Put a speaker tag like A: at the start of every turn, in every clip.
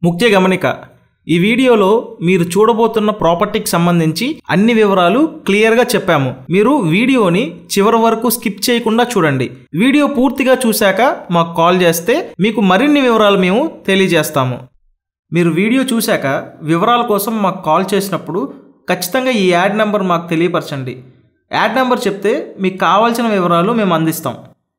A: ముఖ్య గమనిక ఈ వీడియోలో మీరు చూడబోతున్న ప్రాపర్టీకి సంబంధించి అన్ని వివరాలు క్లియర్గా చెప్పాము మీరు వీడియోని చివరి వరకు స్కిప్ చేయకుండా చూడండి వీడియో పూర్తిగా చూశాక మాకు కాల్ చేస్తే మీకు మరిన్ని వివరాలు మేము తెలియజేస్తాము మీరు వీడియో చూశాక వివరాల కోసం మాకు కాల్ చేసినప్పుడు ఖచ్చితంగా ఈ యాడ్ నెంబర్ మాకు తెలియపరచండి యాడ్ నెంబర్ చెప్తే మీకు కావాల్సిన వివరాలు మేము అందిస్తాం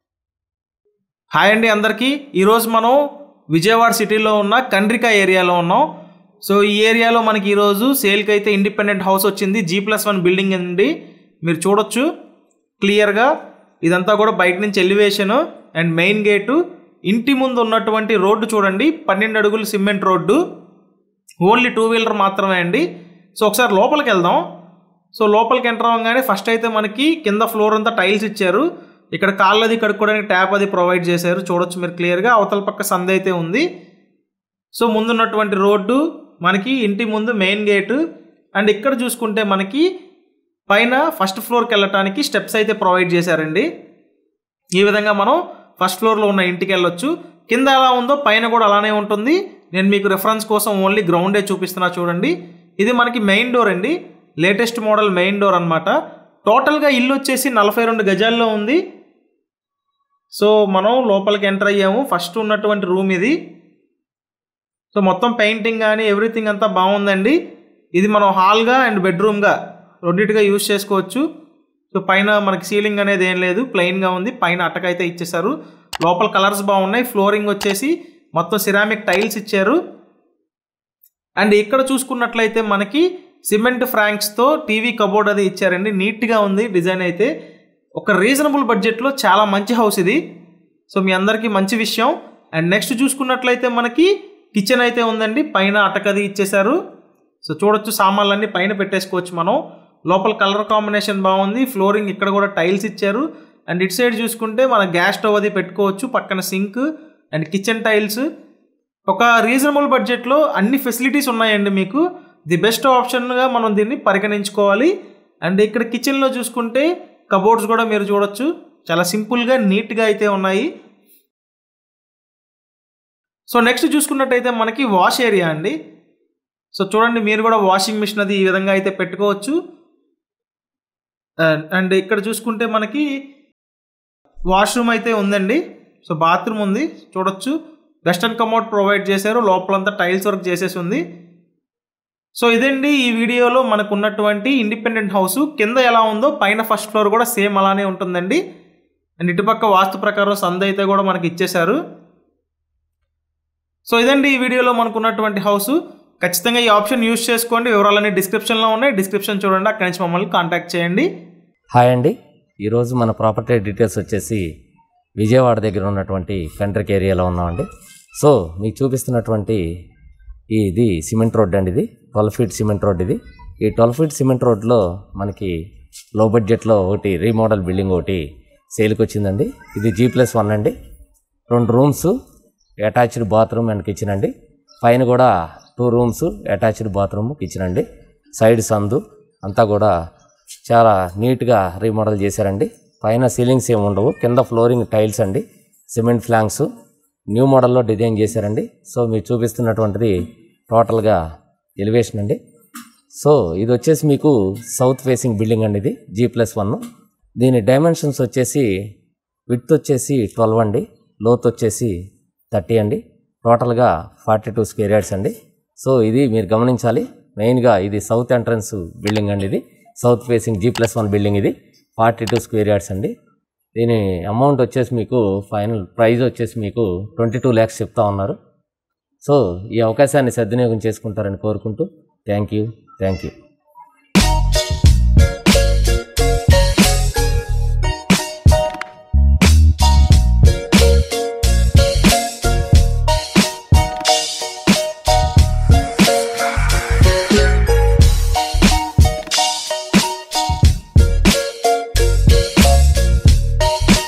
A: హాయ్ అండి అందరికీ ఈరోజు మనం విజయవాడ సిటీలో ఉన్న కండ్రిక ఏరియాలో ఉన్నాం సో ఈ ఏరియాలో మనకి ఈరోజు సేల్కి అయితే ఇండిపెండెంట్ హౌస్ వచ్చింది జీ ప్లస్ వన్ బిల్డింగ్ అండి మీరు చూడొచ్చు క్లియర్గా ఇదంతా కూడా బయట నుంచి ఎలివేషన్ అండ్ మెయిన్ గేటు ఇంటి ముందు ఉన్నటువంటి రోడ్డు చూడండి పన్నెండు అడుగులు cement road only two wheeler మాత్రమే అండి సో ఒకసారి లోపలికి వెళ్దాం సో లోపలికి ఎంటర్ అవ్వగానే ఫస్ట్ అయితే మనకి కింద ఫ్లోర్ అంతా టైల్స్ ఇచ్చారు ఇక్కడ కాళ్ళది కడుక్కోవడానికి ట్యాప్ అది ప్రొవైడ్ చేశారు చూడొచ్చు మీరు క్లియర్గా అవతల పక్క సంద అయితే ఉంది సో ముందున్నటువంటి రోడ్డు మనకి ఇంటి ముందు మెయిన్ గేటు అండ్ ఇక్కడ చూసుకుంటే మనకి పైన ఫస్ట్ ఫ్లోర్కి వెళ్ళటానికి స్టెప్స్ అయితే ప్రొవైడ్ చేశారండి ఈ విధంగా మనం ఫస్ట్ ఫ్లోర్లో ఉన్న ఇంటికి వెళ్ళొచ్చు కింద ఎలా ఉందో పైన కూడా అలానే ఉంటుంది నేను మీకు రిఫరెన్స్ కోసం ఓన్లీ గ్రౌండే చూపిస్తున్నా చూడండి ఇది మనకి మెయిన్ డోర్ అండి లేటెస్ట్ మోడల్ మెయిన్ డోర్ అనమాట టోటల్గా ఇల్లు వచ్చేసి నలభై రెండు గజాల్లో ఉంది సో మనం లోపలికి ఎంటర్ అయ్యాము ఫస్ట్ ఉన్నటువంటి రూమ్ ఇది సో మొత్తం పెయింటింగ్ కానీ ఎవ్రీథింగ్ అంతా బాగుందండి ఇది మనం హాల్గా అండ్ బెడ్రూమ్గా రెండింటిగా యూజ్ చేసుకోవచ్చు సో పైన మనకి సీలింగ్ అనేది ఏం లేదు ప్లెయిన్గా ఉంది పైన అట్టకైతే ఇచ్చేసారు లోపల కలర్స్ బాగున్నాయి ఫ్లోరింగ్ వచ్చేసి మొత్తం సిరామిక్ టైల్స్ ఇచ్చారు అండ్ ఇక్కడ చూసుకున్నట్లయితే మనకి సిమెంట్ ఫ్రాంక్స్తో టీవీ కబోర్డ్ అది ఇచ్చారండి నీట్గా ఉంది డిజైన్ అయితే ఒక రీజనబుల్ బడ్జెట్లో చాలా మంచి హౌస్ ఇది సో మీ అందరికీ మంచి విషయం అండ్ నెక్స్ట్ చూసుకున్నట్లయితే మనకి కిచెన్ అయితే ఉందండి పైన అటకది ఇచ్చేశారు సో చూడొచ్చు సామాన్లన్నీ పైన పెట్టేసుకోవచ్చు మనం లోపల కలర్ కాంబినేషన్ బాగుంది ఫ్లోరింగ్ ఇక్కడ కూడా టైల్స్ ఇచ్చారు అండ్ ఇటు సైడ్ చూసుకుంటే మన గ్యాస్ స్టవ్ అది పెట్టుకోవచ్చు పక్కన సింక్ అండ్ కిచెన్ టైల్స్ ఒక రీజనబుల్ బడ్జెట్లో అన్ని ఫెసిలిటీస్ ఉన్నాయండి మీకు ది బెస్ట్ ఆప్షన్గా మనం దీన్ని పరిగణించుకోవాలి అండ్ ఇక్కడ కిచెన్లో చూసుకుంటే కబోర్డ్స్ కూడా మీరు చూడొచ్చు చాలా సింపుల్గా నీట్గా అయితే ఉన్నాయి సో నెక్స్ట్ చూసుకున్నట్టయితే మనకి వాష్ ఏరియా అండి సో చూడండి మీరు కూడా వాషింగ్ మిషన్ అది ఈ విధంగా అయితే పెట్టుకోవచ్చు అండ్ ఇక్కడ చూసుకుంటే మనకి వాష్రూమ్ అయితే ఉందండి సో బాత్రూమ్ ఉంది చూడొచ్చు వెస్టర్న్ కమోడ్ ప్రొవైడ్ చేశారు లోపలంతా టైల్స్ వర్క్ చేసేసి ఉంది సో ఇదండి ఈ వీడియోలో మనకు ఉన్నటువంటి ఇండిపెండెంట్ హౌస్ కింద ఎలా ఉందో పైన ఫస్ట్ ఫ్లోర్ కూడా సేమ్ అలానే ఉంటుందండి అండ్ ఇటుపక్క వాస్తు ప్రకారం సంద అయితే కూడా మనకి ఇచ్చేశారు సో ఇదండి ఈ వీడియోలో మనకు ఉన్నటువంటి హౌస్ ఖచ్చితంగా ఈ ఆప్షన్ యూస్ చేసుకోండి వివరాలన్నీ డిస్క్రిప్షన్లో ఉన్నాయి డిస్క్రిప్షన్ చూడండి అక్కడి నుంచి మమ్మల్ని కాంటాక్ట్ చేయండి
B: హాయ్ అండి ఈరోజు మన ప్రాపర్టీ డీటెయిల్స్ వచ్చేసి విజయవాడ దగ్గర ఉన్నటువంటి కంట్రిక్ ఏరియాలో ఉన్నామండి సో మీకు చూపిస్తున్నటువంటి ఈ ఇది సిమెంట్ రోడ్ అండి ఇది ట్వెల్వ్ ఫీట్ సిమెంట్ రోడ్ ఇది ఈ ట్వెల్వ్ ఫీట్ సిమెంట్ రోడ్లో మనకి లో బడ్జెట్లో ఒకటి రీమోడల్ బిల్డింగ్ ఒకటి సేల్కి వచ్చిందండి ఇది జీ ప్లస్ వన్ అండి రెండు rooms attached bathroom and kitchen అండి పైన కూడా two rooms attached bathroom kitchen అండి సైడ్ సందు అంతా కూడా చాలా నీట్గా రీమోడల్ చేశారండి పైన సీలింగ్స్ ఏమి ఉండవు కింద ఫ్లోరింగ్ టైల్స్ అండి సిమెంట్ ఫ్లాంక్స్ న్యూ మోడల్లో డిజైన్ చేశారండి సో మీరు చూపిస్తున్నటువంటిది టోటల్గా ఎలివేషన్ అండి సో ఇది వచ్చేసి మీకు సౌత్ ఫేసింగ్ బిల్డింగ్ అండి ఇది జీ ప్లస్ వన్ దీని డైమెన్షన్స్ వచ్చేసి విడ్త్ వచ్చేసి ట్వెల్వ్ అండి లోత్ వచ్చేసి థర్టీ అండి టోటల్గా ఫార్టీ టూ స్క్వేర్ యార్డ్స్ అండి సో ఇది మీరు గమనించాలి మెయిన్గా ఇది సౌత్ ఎంట్రన్స్ బిల్డింగ్ అండి ఇది south facing G plus one building ఇది ఫార్టీ టూ స్క్వేర్ యార్డ్స్ అండి దీని అమౌంట్ వచ్చేసి మీకు ఫైనల్ ప్రైస్ వచ్చేసి మీకు ట్వంటీ టూ ల్యాక్స్ చెప్తా ఉన్నారు సో ఈ అవకాశాన్ని సద్వినియోగం చేసుకుంటారని కోరుకుంటూ థ్యాంక్ యూ థ్యాంక్ యూ